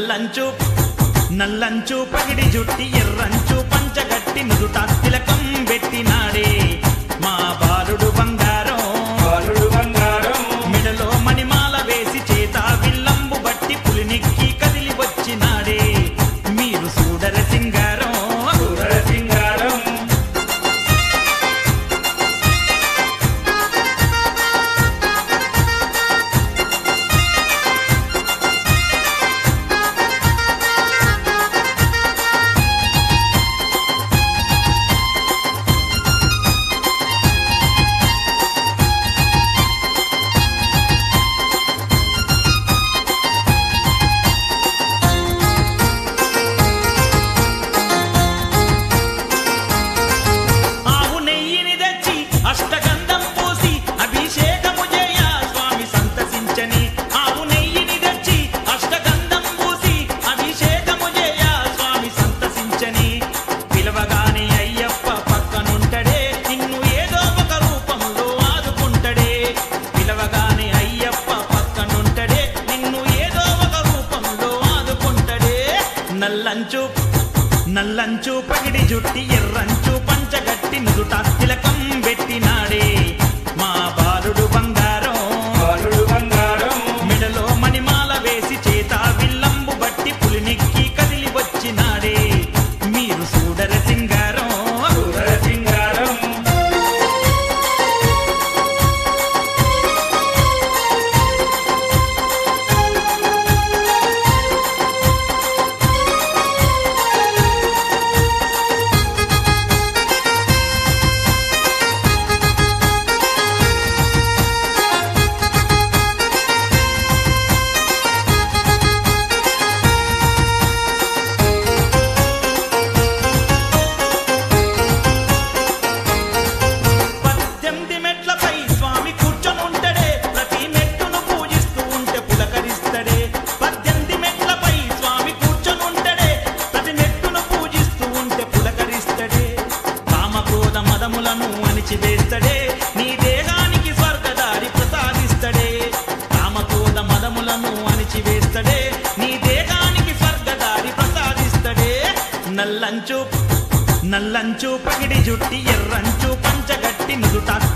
నల్లంచు నల్లంచు పగిడి జుట్టి ఎర్రంచు పంచగట్టి నుదుట తిలకం పెట్టినాడే మా బాలుడు బంగారం బాలుడు బంగారం మెడలో మణిమాల వేసి చేత విల్లంబు బట్టి పులినెక్కి కదిలి వచ్చినాడే మీరు చూడర సింగారం సురర సింగారం ఆవు నెయ్యిని తెచ్చి అష్టగంధం పూసి అభిషేకము చేయ స్వామి సంతసించని ఆవు నెయ్యిని తెచ్చి అష్టగంధం పూసి అభిషేకము చేయ స్వామి సంతసించని పిలవగానే అయ్యప్ప పక్కనుంటడే నిన్ను ఏదో ఒక రూపంలో ఆదుకుంటడే పిలవగానే అయ్యప్ప పక్కనుంటడే నిన్ను ఏదో ఒక రూపంలో ఆదుకుంటడే నల్లంచు నల్లంచు పగిడి జుట్టి ఎర్రంచు పంచగట్టి నుదుట తిలకం పెట్టినాడే మా బాలుడు బంగారం బాలుడు బంగారం మెడలో మణిమాల వేసి చేత విల్లంబు బట్టి పులినెక్కి కదిలి వచ్చినాడే మీరు చూడర సింగారం సురర సింగారం పద్దెనిమిది మెట్లపై స్వామి కూర్చొనుంటడే ప్రతి మెట్టును పూజిస్తూ ఉంటే పులకరిస్తడే పద్దెనిమిది మెట్లపై స్వామి కూర్చొనుంటడే ప్రతి మెట్టును పూజిస్తూ ఉంటే పులకరిస్తడే కామక్రోధ మదములను అణిచివేస్తడే నీ దేహానికి స్వర్గదారి ప్రసాదిస్తడే కామక్రోధ మదములను అణిచివేస్తడే నీ దేహానికి స్వర్గదారి ప్రసాదిస్తడే నల్లంచు నల్లంచు పగిడి జుట్టి ఎర్రంచు పంచగట్టి నుదుట